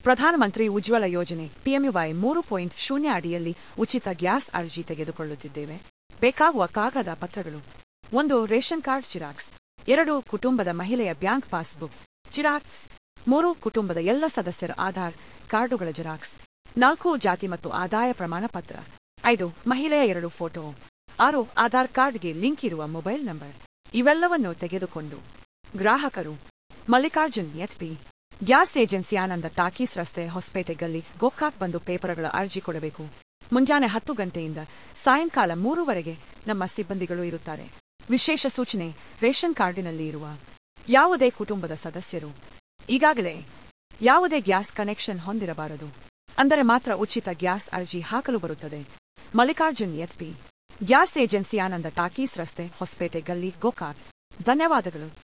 ಪ್ರಧಾನಮಂತ್ರಿ ಉಜ್ವಲ ಯೋಜನೆ ಪಿಎಂಯುವೈ ಮೂರು ಪಾಯಿಂಟ್ ಶೂನ್ಯ ಅಡಿಯಲ್ಲಿ ಉಚಿತ ಗ್ಯಾಸ್ ಅರ್ಜಿ ತೆಗೆದುಕೊಳ್ಳುತ್ತಿದ್ದೇವೆ ಬೇಕಾಗುವ ಕಾಗದ ಪತ್ರಗಳು ಒಂದು ರೇಷನ್ ಕಾರ್ಡ್ ಜಿರಾಕ್ಸ್ ಎರಡು ಕುಟುಂಬದ ಮಹಿಳೆಯ ಬ್ಯಾಂಕ್ ಪಾಸ್ಬುಕ್ ಜಿರಾಕ್ಸ್ ಮೂರು ಕುಟುಂಬದ ಎಲ್ಲ ಸದಸ್ಯರ ಆಧಾರ್ ಕಾರ್ಡುಗಳ ಜೆರಾಕ್ಸ್ ನಾಲ್ಕು ಜಾತಿ ಮತ್ತು ಆದಾಯ ಪ್ರಮಾಣ ಪತ್ರ ಐದು ಮಹಿಳೆಯ ಎರಡು ಫೋಟೋ ಆರು ಆಧಾರ್ ಕಾರ್ಡ್ಗೆ ಲಿಂಕ್ ಇರುವ ಮೊಬೈಲ್ ನಂಬರ್ ಇವೆಲ್ಲವನ್ನು ತೆಗೆದುಕೊಂಡು ಗ್ರಾಹಕರು Mallikarjun HP gas agency Ananda talkies ರಸ್ತೆ ಹೊಸಪೇಟೆ ಗಲ್ಲಿ ಗೋಕಾಕ್ ಬಂದು ಪೇಪರ್ಗಳ ಅರ್ಜಿ ಕೊಡಬೇಕು ಮುಂಜಾನೆ ಹತ್ತು ಗಂಟೆಯಿಂದ ಸಾಯಂಕಾಲ ಮೂರುವರೆಗೆ ನಮ್ಮ ಸಿಬ್ಬಂದಿಗಳು ಇರುತ್ತಾರೆ ವಿಶೇಷ ಸೂಚನೆ ರೇಷನ್ ಕಾರ್ಡಿನಲ್ಲಿ ಇರುವ ಯಾವುದೇ ಕುಟುಂಬದ ಸದಸ್ಯರು ಈಗಾಗಲೇ ಯಾವುದೇ ಗ್ಯಾಸ್ ಕನೆಕ್ಷನ್ ಹೊಂದಿರಬಾರದು ಅಂದರೆ ಮಾತ್ರ ಉಚಿತ ಗ್ಯಾಸ್ ಅರ್ಜಿ ಹಾಕಲು ಬರುತ್ತದೆ Mallikarjun HP gas agency Ananda talkies ರಸ್ತೆ ಹೊಸಪೇಟೆ ಗಲ್ಲಿ ಗೋಕಾಕ್ ಧನ್ಯವಾದಗಳು